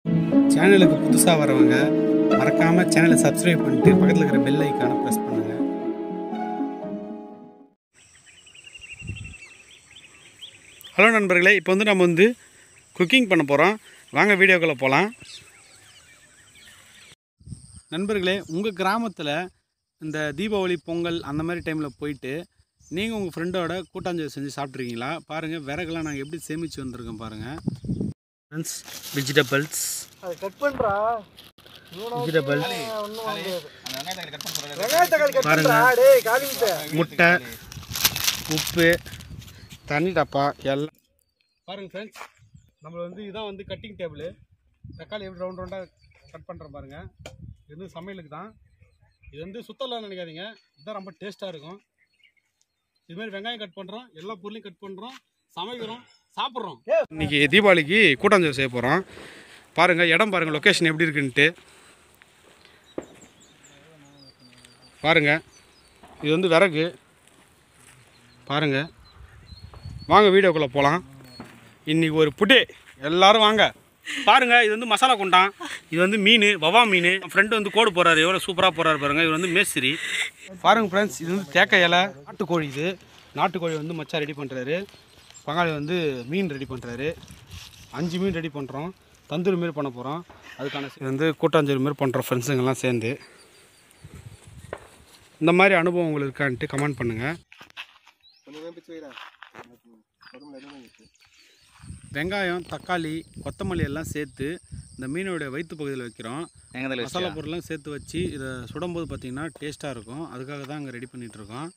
சேனலுக்கு புதுசாக வரவங்க மறக்காமல் சேனலை சப்ஸ்கிரைப் பண்ணிட்டு பக்கத்தில் இருக்கிற பெல் ஐக்கானை ப்ரெஸ் பண்ணுங்கள் ஹலோ நண்பர்களே இப்போ வந்து நம்ம வந்து குக்கிங் பண்ண போகிறோம் வாங்க வீடியோக்குள்ளே போகலாம் நண்பர்களே உங்கள் கிராமத்தில் இந்த தீபாவளி பொங்கல் அந்த மாதிரி டைமில் போயிட்டு நீங்கள் உங்கள் ஃப்ரெண்டோட கூட்டாஞ்சோறு செஞ்சு சாப்பிட்ருக்கீங்களா பாருங்கள் விறகுலாம் நாங்கள் எப்படி சேமித்து வந்திருக்கோம் பாருங்கள் ஃப்ரெண்ட்ஸ் வெஜிடபிள்ஸ் அது கட் பண்றா வெஜிடபிள்ஸ் ஒண்ணும் வாங்க முடியாது வெங்காய தக்காளி கட் பாருங்க. பண்றா டேய் காலி முட்டை முட்டை உப்பு தண்ணி டப்பா எல்லாம் பாருங்கள் ஃப்ரெண்ட்ஸ் நம்ம வந்து இதான் வந்து கட்டிங் டேபிள் தக்காளி எப்படி ரவுண்ட் ரவுண்டாக கட் பண்ணுறோம் பாருங்கள் இது வந்து சமையலுக்கு தான் இது வந்து சுத்தலாம் நினைக்காதீங்க இதுதான் ரொம்ப டேஸ்ட்டாக இருக்கும் இதுமாதிரி வெங்காயம் கட் பண்ணுறோம் எல்லா பொருளையும் கட் பண்ணுறோம் சமைக்கிறோம் சாப்பிட்றோம் இன்னைக்கு தீபாவளிக்கு கூட்டாஞ்சோறு செய்ய போகிறோம் பாருங்கள் இடம் பாருங்கள் லொக்கேஷன் எப்படி இருக்குன்ட்டு பாருங்கள் இது வந்து விறகு பாருங்கள் வாங்க வீடியோக்குள்ளே போகலாம் இன்றைக்கி ஒரு புட்டே எல்லாரும் வாங்க பாருங்கள் இது வந்து மசாலா குண்டான் இது வந்து மீன் வவா மீன் என் ஃப்ரெண்டு வந்து கோடு போகிறாரு எவ்வளோ சூப்பராக போகிறாரு பாருங்க இவர் வந்து மேஸ்திரி பாருங்கள் ஃப்ரெண்ட்ஸ் இது வந்து தேக்க இலை நாட்டுக்கோழி இது நாட்டுக்கோழி வந்து மச்சா ரெடி பண்ணுறாரு பங்காளி வந்து மீன் ரெடி பண்ணுறாரு அஞ்சு மீன் ரெடி பண்ணுறோம் தந்தூரி மாரி பண்ண போகிறோம் அதுக்கான இது வந்து கூட்டாஞ்சோறு மாரி பண்ணுறோம் ஃப்ரெண்ட்ஸுங்கெல்லாம் சேர்ந்து இந்த மாதிரி அனுபவம் உங்களுக்கு இருக்கான்ட்டு கமெண்ட் பண்ணுங்கள் வெங்காயம் தக்காளி கொத்தமல்லி எல்லாம் சேர்த்து இந்த மீனோடைய வயிற்று பகுதியில் வைக்கிறோம் மசாலா பொருள்லாம் சேர்த்து வச்சு இதை சுடும்போது பார்த்தீங்கன்னா டேஸ்ட்டாக இருக்கும் அதுக்காக தான் அங்கே ரெடி பண்ணிட்டு இருக்கோம்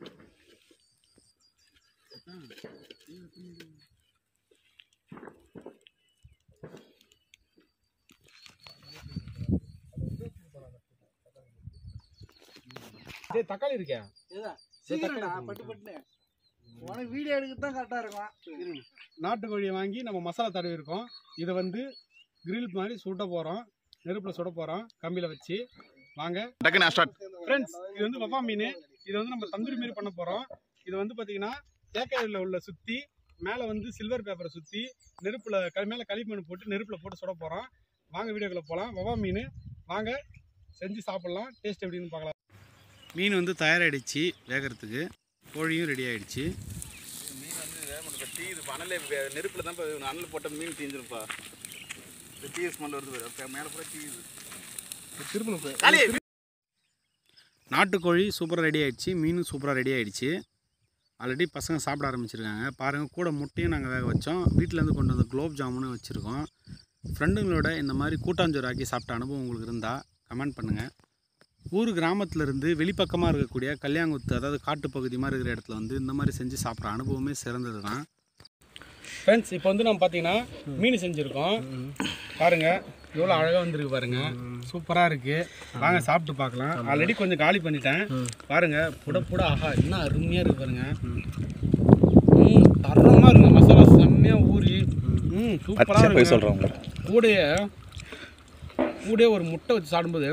டேய், தக்காளி இருக்கே சீக்கிரம்டா பட்டு பட்டுன்னு உனக்கு வீடியோ எடுக்கிறது தான் கரெக்டா இருக்கும் நாட்டுக்கோழியை வாங்கி நம்ம மசாலா தடவி இருக்கோம் இதை வந்து கிரில் மாதிரி சுட போகிறோம் நெருப்பில் சுட போகிறோம் கம்பியில் வச்சு வாங்க டக்குன்னு ஸ்டார்ட் ஃப்ரெண்ட்ஸ் இது வந்து வவ்வா மீன் இது வந்து நம்ம தந்தூரி மாரி பண்ண போகிறோம் இது வந்து பார்த்தீங்கன்னா தேக்காயில் உள்ள சுற்றி மேலே வந்து சில்வர் பேப்பரை சுற்றி நெருப்பில் க மேலே களிமண் போட்டு நெருப்பில் போட்டு சுட போகிறோம் வாங்க வீடியோக்குள்ளே போகலாம் வவ்வா மீன் வாங்க செஞ்சு சாப்பிட்லாம் டேஸ்ட் எப்படின்னு பார்க்கலாம் மீன் வந்து தயாராகிடுச்சு வேகிறதுக்கு கோழியும் ரெடி ஆகிடுச்சு மீன் வந்து டீ இது அனலே நெருப்பில் தான் இப்போ அனல் போட்ட மீன் தீஞ்சிருப்பா இந்த டீ ஸ்மெல் வருது பாரு. மேலே பூரா டீ இது திருப்பணும் நாட்டுக்கோழி சூப்பராக ரெடி ஆயிடுச்சு மீனும் சூப்பராக ரெடி ஆயிடுச்சு ஆல்ரெடி பசங்க சாப்பிட ஆரம்பிச்சிருக்காங்க பாருங்கள் கூட முட்டையும் நாங்கள் வேக வச்சோம் வீட்டிலேருந்து கொண்டு வந்த குலோப் ஜாமுனும் வச்சுருக்கோம் ஃப்ரெண்டுங்களோட இந்த மாதிரி கூட்டாஞ்சோறு ஆக்கி சாப்பிட்ட அனுபவம் உங்களுக்கு இருந்தால் கமெண்ட் பண்ணுங்கள் ஊர் கிராமத்துல இருந்து வெளிப்பக்கமாக இருக்கக்கூடிய கல்யாங்குத்து அதாவது காட்டுப்பகுதி மாதிரி இருக்கிற இடத்துல வந்து இந்த மாதிரி செஞ்சு சாப்பிட்ற அனுபவமே சிறந்தது தான் ஃப்ரெண்ட்ஸ் இப்போ வந்து நம்ம பார்த்தீங்கன்னா மீன் செஞ்சுருக்கோம் பாருங்கள் எவ்வளோ அழகாக வந்திருக்கு பாருங்க சூப்பராக இருக்குது வாங்க சாப்பிட்டு பார்க்கலாம் ஆல்ரெடி கொஞ்சம் காலி பண்ணிட்டேன் பாருங்க புட புட ஆஹா என்ன அருமையாக இருக்கு பாருங்க ம் தரமாக இருக்குங்க மசாலா செம்மையாக ஊறி ம் சூப்பராக இருக்கு சொல்கிறவங்க கூடைய கூடைய ஒரு முட்டை வச்சு சாப்பிடும்போது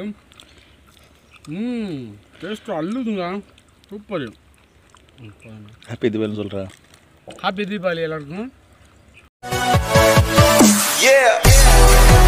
ம் டேஸ்ட்டு அள்ளுதுங்க சூப்பர் ஹாப்பி இதுவேன்னு சொல்கிறேன் ஹாப்பி தீபாவளி எல்லாருக்கும் Yeah.